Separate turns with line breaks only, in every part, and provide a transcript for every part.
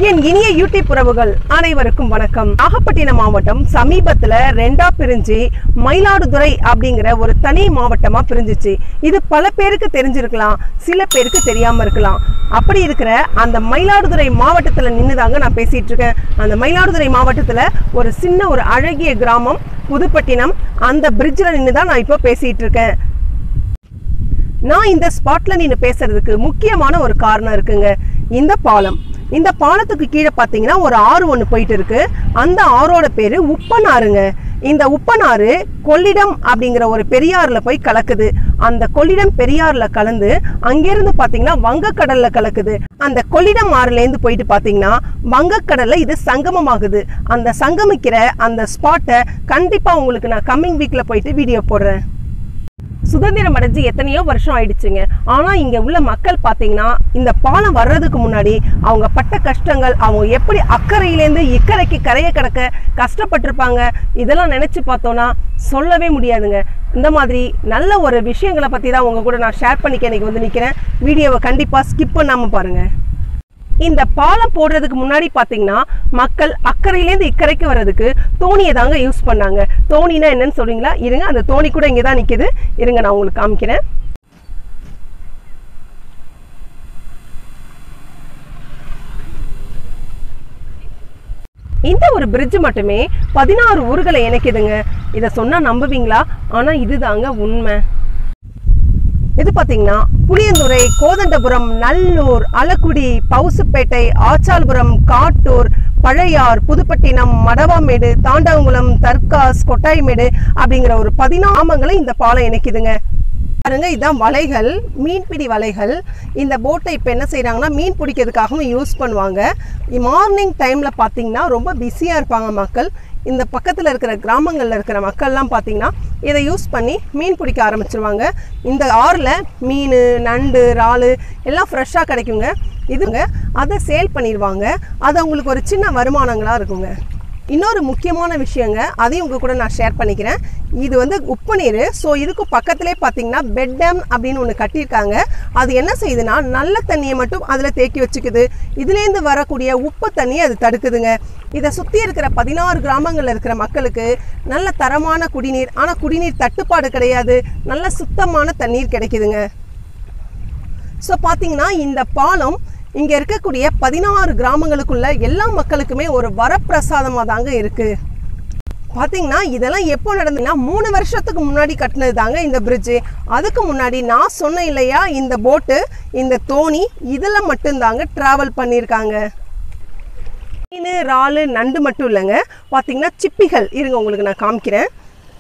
என் இனிய யூடியூப் உறவுகள் அனைவருக்கும் வணக்கம் நாகப்பட்டினம் மாவட்டம் சமீபத்துல ரெண்டா பிரிஞ்சு மயிலாடுதுறை அப்படிங்கிற ஒரு தனி மாவட்டமா பிரிஞ்சிச்சு இது பல பேருக்கு தெரிஞ்சிருக்கலாம் சில பேருக்கு தெரியாம இருக்கலாம் அப்படி இருக்கிற அந்த மயிலாடுதுறை மாவட்டத்துல நின்னுதாங்க நான் பேசிட்டு இருக்கேன் அந்த மயிலாடுதுறை மாவட்டத்துல ஒரு சின்ன ஒரு அழகிய கிராமம் புதுப்பட்டினம் அந்த பிரிட்ஜில் நின்று தான் நான் இப்போ பேசிட்டு இருக்கேன் நான் இந்த ஸ்பாட்ல நின்று பேசுறதுக்கு முக்கியமான ஒரு காரணம் இருக்குங்க இந்த பாலம் இந்த பாலத்துக்கு கீழே பார்த்தீங்கன்னா ஒரு ஆறு ஒன்று போயிட்டு இருக்கு அந்த ஆறோட பேரு உப்பனாறுங்க இந்த உப்பனாறு கொள்ளிடம் அப்படிங்கிற ஒரு பெரியாறுல போய் கலக்குது அந்த கொள்ளிடம் பெரியாறுல கலந்து அங்கிருந்து பார்த்தீங்கன்னா வங்கக்கடல்ல கலக்குது அந்த கொள்ளிடம் ஆறுலேருந்து போயிட்டு பார்த்தீங்கன்னா வங்கக்கடல்ல இது சங்கமமாகுது அந்த சங்கமிக்கிற அந்த ஸ்பாட்டை கண்டிப்பா உங்களுக்கு நான் கம்மிங் வீக்ல போயிட்டு வீடியோ போடுறேன் சுதந்திரம் அடைஞ்சு எத்தனையோ வருஷம் ஆயிடுச்சுங்க ஆனா இங்க உள்ள மக்கள் பாத்தீங்கன்னா இந்த பாலம் வர்றதுக்கு முன்னாடி அவங்க பட்ட கஷ்டங்கள் அவங்க எப்படி அக்கறையிலேருந்து இக்கரைக்கு கரையை கடக்க கஷ்டப்பட்டிருப்பாங்க இதெல்லாம் நினைச்சு பார்த்தோம்னா சொல்லவே முடியாதுங்க இந்த மாதிரி நல்ல ஒரு விஷயங்களை பத்தி தான் உங்க கூட நான் ஷேர் பண்ணிக்க இன்னைக்கு வந்து நிக்கிறேன் வீடியோவை கண்டிப்பா ஸ்கிப் பண்ணாம பாருங்க இந்த பாலம் போடுறதுக்கு முன்னாடி பார்த்தீங்கன்னா மக்கள் அக்கறையிலேருந்து இக்கரைக்கு வர்றதுக்கு தோணியை தாங்க யூஸ் பண்ணாங்க தோணினா என்னன்னு சொல்றீங்களா இருங்க அந்த தோணி கூட இங்கே தான் நிற்கிது இருங்க நான் உங்களுக்கு காமிக்கிறேன் இந்த ஒரு பிரிட்ஜ் மட்டுமே பதினாறு ஊர்களை இணைக்குதுங்க இதை சொன்னா நம்புவீங்களா ஆனா இதுதாங்க உண்மை இது பாத்தீங்கன்னா புளியந்துறை கோதண்டபுரம் நல்லூர் அலக்குடி பவுசுப்பேட்டை ஆச்சால்புரம் காட்டூர் பழையார் புதுப்பட்டினம் மடவாமேடு தாண்டாங்குளம் தர்காஸ் கொட்டாய்மேடு அப்படிங்கிற ஒரு பதினாமங்களை இந்த பாலம் இணைக்குதுங்க பாருங்க இதான் வலைகள் மீன்பிடி வலைகள் இந்த போட்டை இப்போ என்ன செய்கிறாங்கன்னா மீன் பிடிக்கிறதுக்காகவும் யூஸ் பண்ணுவாங்க மார்னிங் டைமில் பார்த்தீங்கன்னா ரொம்ப பிஸியாக இருப்பாங்க மக்கள் இந்த பக்கத்தில் இருக்கிற கிராமங்களில் இருக்கிற மக்கள்லாம் பார்த்தீங்கன்னா இதை யூஸ் பண்ணி மீன் பிடிக்க ஆரம்பிச்சிருவாங்க இந்த ஆறில் மீன் நண்டு இறாலு எல்லாம் ஃப்ரெஷ்ஷாக கிடைக்குங்க இதுங்க அதை சேல் பண்ணிடுவாங்க அது அவங்களுக்கு ஒரு சின்ன வருமானங்களாக இருக்குங்க இன்னொரு முக்கியமான விஷயங்க அதையும் உங்க கூட நான் ஷேர் பண்ணிக்கிறேன் இது வந்து உப்பு நீர் ஸோ இதுக்கு பக்கத்திலே பார்த்தீங்கன்னா பெட் டேம் அப்படின்னு ஒன்று கட்டியிருக்காங்க அது என்ன செய்யுதுன்னா நல்ல தண்ணியை மட்டும் அதில் தேக்கி வச்சுக்குது இதுலேருந்து வரக்கூடிய உப்பு தண்ணியை அது தடுக்குதுங்க இதை சுற்றி இருக்கிற பதினாறு கிராமங்களில் இருக்கிற மக்களுக்கு நல்ல தரமான குடிநீர் ஆனால் குடிநீர் தட்டுப்பாடு கிடையாது நல்ல சுத்தமான தண்ணீர் கிடைக்குதுங்க ஸோ பார்த்தீங்கன்னா இந்த பாலம் இங்கே இருக்கக்கூடிய பதினாறு கிராமங்களுக்குள்ள எல்லா மக்களுக்குமே ஒரு வரப்பிரசாதமாக தாங்க இருக்கு பார்த்தீங்கன்னா இதெல்லாம் எப்போ நடந்ததுன்னா மூணு வருஷத்துக்கு முன்னாடி கட்டினது தாங்க இந்த பிரிட்ஜு அதுக்கு முன்னாடி நான் சொன்னேன் இல்லையா இந்த போட்டு இந்த தோணி இதில் மட்டும்தாங்க ட்ராவல் பண்ணியிருக்காங்க மீன் இறாலு நண்டு மட்டும் இல்லைங்க பார்த்தீங்கன்னா சிப்பிகள் இருங்க உங்களுக்கு நான் காமிக்கிறேன்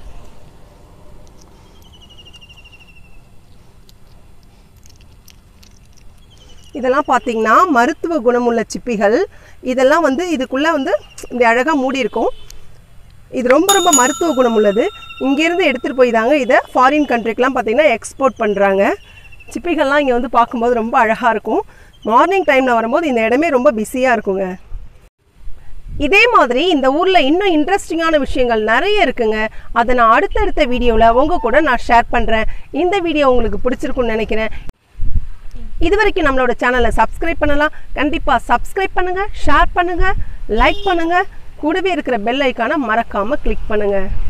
இதெல்லாம் பார்த்தீங்கன்னா மருத்துவ குணமுள்ள சிப்பிகள் இதெல்லாம் வந்து இதுக்குள்ளே வந்து இப்படி அழகாக மூடி இருக்கும் இது ரொம்ப ரொம்ப மருத்துவ குணம் உள்ளது இங்கேருந்து எடுத்துகிட்டு போய் தாங்க இதை ஃபாரின் கண்ட்ரிக்கெலாம் பார்த்தீங்கன்னா எக்ஸ்போர்ட் பண்ணுறாங்க சிப்பிகள்லாம் இங்கே வந்து பார்க்கும்போது ரொம்ப அழகாக இருக்கும் மார்னிங் டைமில் வரும்போது இந்த இடமே ரொம்ப பிஸியாக இருக்குங்க இதே மாதிரி இந்த ஊரில் இன்னும் இன்ட்ரெஸ்டிங்கான விஷயங்கள் நிறைய இருக்குங்க அதை நான் அடுத்தடுத்த வீடியோவில் உங்கள் கூட நான் ஷேர் பண்ணுறேன் இந்த வீடியோ உங்களுக்கு பிடிச்சிருக்குன்னு நினைக்கிறேன் இது வரைக்கும் நம்மளோட சேனலை சப்ஸ்கிரைப் பண்ணலாம் கண்டிப்பாக சப்ஸ்கிரைப் பண்ணுங்கள் ஷேர் பண்ணுங்கள் லைக் பண்ணுங்கள் கூடவே இருக்கிற பெல் ஐக்கானை மறக்காமல் கிளிக் பண்ணுங்கள்